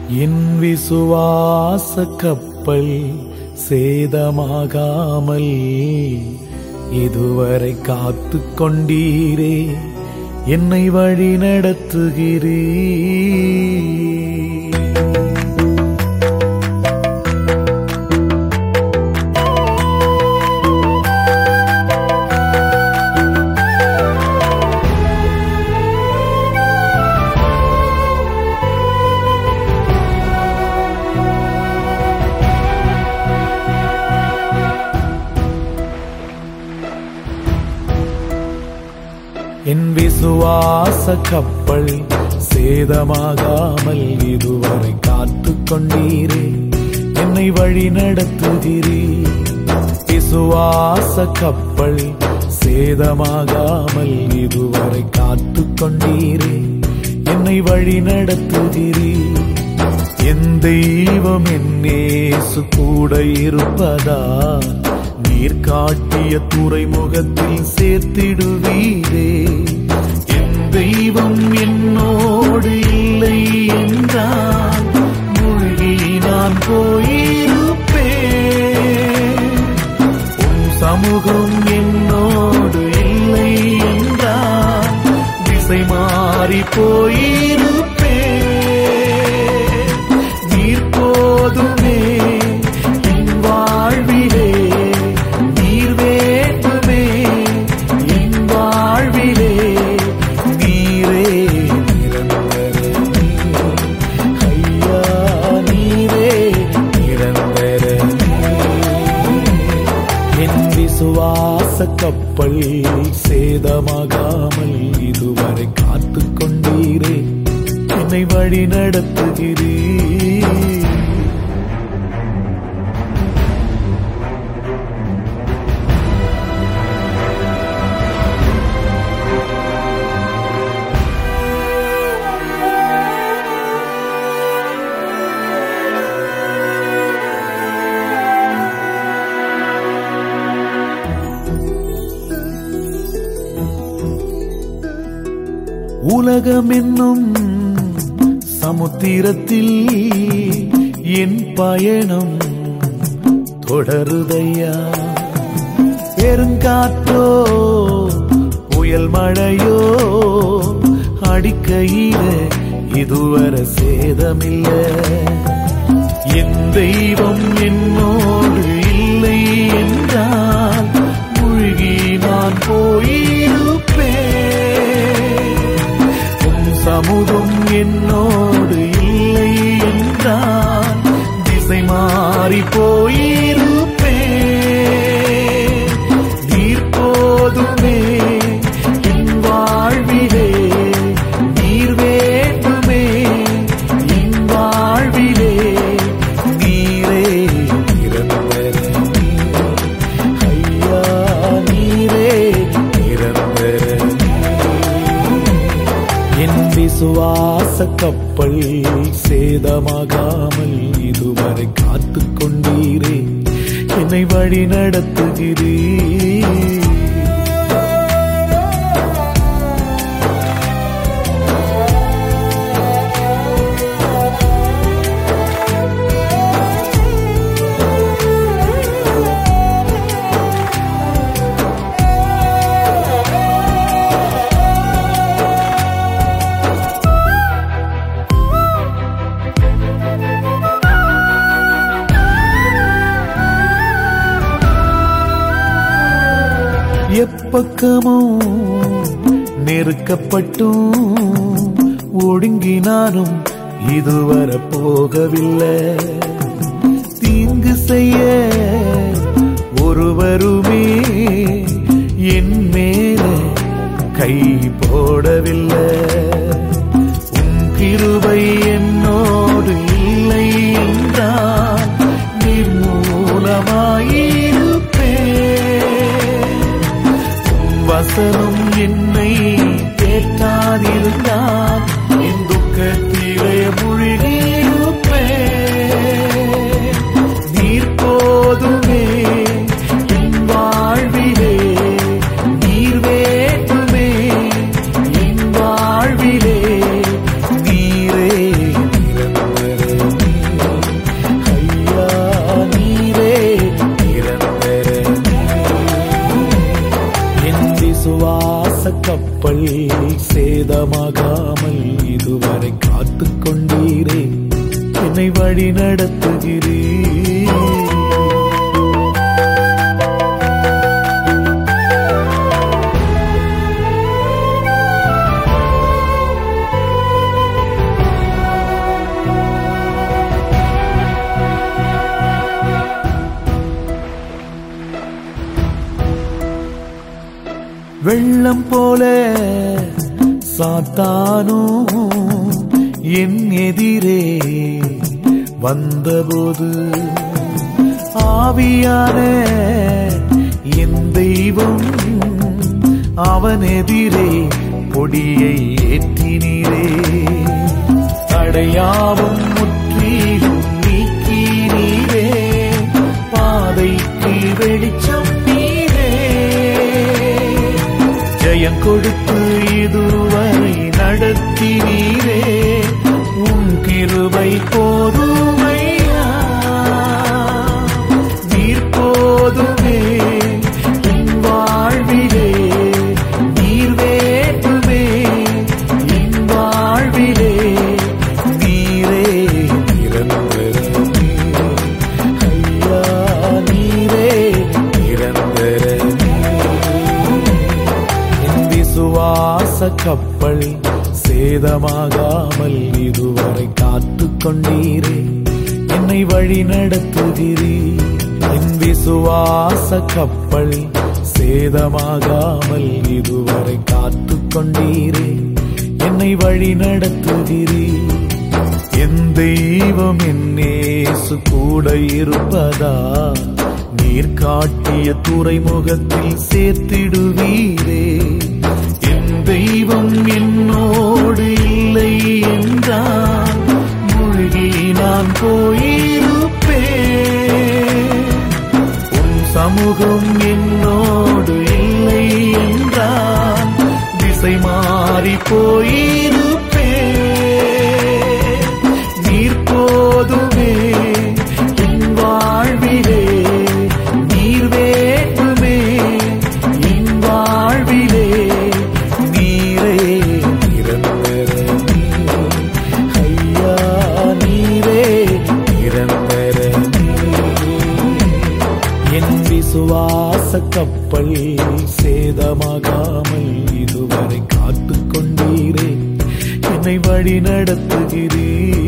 என் விசுவாச கப்பல் சேதமாகாமல் இதுவரை காத்து கொண்டீரே என்னை வழி நடத்துகிறீ என் விசுவாச கப்பல் சேதமாகாமல் இதுவரை காத்து கொண்டீரே என்னை வழி நடத்துகிறீ விசுவாச கப்பல் சேதமாகாமல் இதுவரை காத்து கொண்டீரே என்னை வழி நடத்துகிறீ என் தெய்வம் என்னேசு கூட இருப்பதா நீர் காட்டிய துறைமுகத்தில் சேர்த்திடுவீரே என் தெய்வம் என்னோடு இல்லை என்றால் மூழ்கி நான் போயிருப்பேன் உன் சமூகம் என்னோடு இல்லை என்றால் திசை மாறி போயிருப்பேன் நீர் போதுமே என் வாழ்விலே நீர் வேண்டுமே என் வாழ்விலே நீரே நிரந்தரமே ஐயா நீரே நிரந்தரமே என் விசுவாச கப்பல் சேதமாகாமல் இதுவரை காத்து கொண்டீரே என்னை வழி நடத்துகிறீர் உலகம் என்னும் சமுத்திரத்தில் என் பயணம் தொடருதையா பெருங்காற்றோ புயல் மழையோ அடிக்கையில இதுவரை சேதமில்ல என் தெய்வம் என்னோடு இல்லை என்றால் மூழ்கி நான் போயிருப்பேன் உன் சமூகம் என்னோடு இல்லை என்றால் திசை மாறி போயிருப்பேன் நீர் போதுமே என் வாழ்விலே நீர் வேண்டுமே என் வாழ்விலே நீரே நிரந்தரமே ஐயா நீரே நிரந்தரமே என் விசுவாச கப்பல் சேதமாகாமல் இதுவரை காத்து கொண்டீரே என்னை வழி நடத்துகிறீர் எப்பக்கமும் நெருக்கப்பட்டும் ஒடுங்கினாலும் இதுவரை போகவில்லை தீங்கு செய்ய ஒருவருமே என் மேல கை போடவில்லை உன் கிருபை என்னோடு இல்லை என்றால் நிர்மூலமாயிருப்பேன் உன் வசனம் என்னை கேட்டாதிருந்தால் என் துக்கத்திலே முழுகியிருப்பேன் நீர் போதுமே என் வாழ்விலே நீர் வேண்டுமே என் வாழ்விலே நீரே நிரந்தரமே விசுவாச கப்பல் சேதமாகாமல் இதுவரை காத்துக் கொண்டீரே என்னை வழி நடத்துகிறீர் வெள்ளம் போல சாத்தானோ என் எதிரே வந்தபோது ஆவியான என் தெய்வம் அவன் எதிரே பொடியை ஏற்றினீரே தடையாவும் முற்றிலும் நீக்கினீரே பாதைக்கு வெளிச்சம் நீரே ஜெயம் கொடுத்து இதுவரை நடத்தினீரே உன் கிருபை போதுமையா நீர் போதுமே என் வாழ்விலே நீர் வேண்டுமே என் வாழ்விலே நீரே நிரந்தரமே ஐயா நீரே நிரந்தரமே என் விசுவாச கப்பல் சேதமாகாமல் இதுவரை காத்துக் கொண்டீரே என்னை வழி நடத்துகிறீர் என் விசுவாச கப்பல் சேதமாகாமல் இதுவரை காத்துக் கொண்டீரே என்னை வழி நடத்துகிறீர் என் தெய்வம் என்னேசு கூட இருப்பதா நீர் காட்டிய துறைமுகத்தில் சேர்த்திடுவீரே என் தெய்வம் என்னோடு இல்லை என்றால் மூழ்கி நான் போயிருப்பேன் உன் சமூகம் என்னோடு இல்லை என்றால் திசை மாறி போயிருப்பேன் நீர் போதுமே என் வாழ்விலே நீர் வேண்டுமே என் வாழ்விலே நீரே நிரந்தரமே ஐயா நீரே நிரந்தரமே என் விசுவாச கப்பல் சேதமாகாமல் இதுவரை காத்துக் கொண்டீரே என்னை வழி நடத்துகிறீர்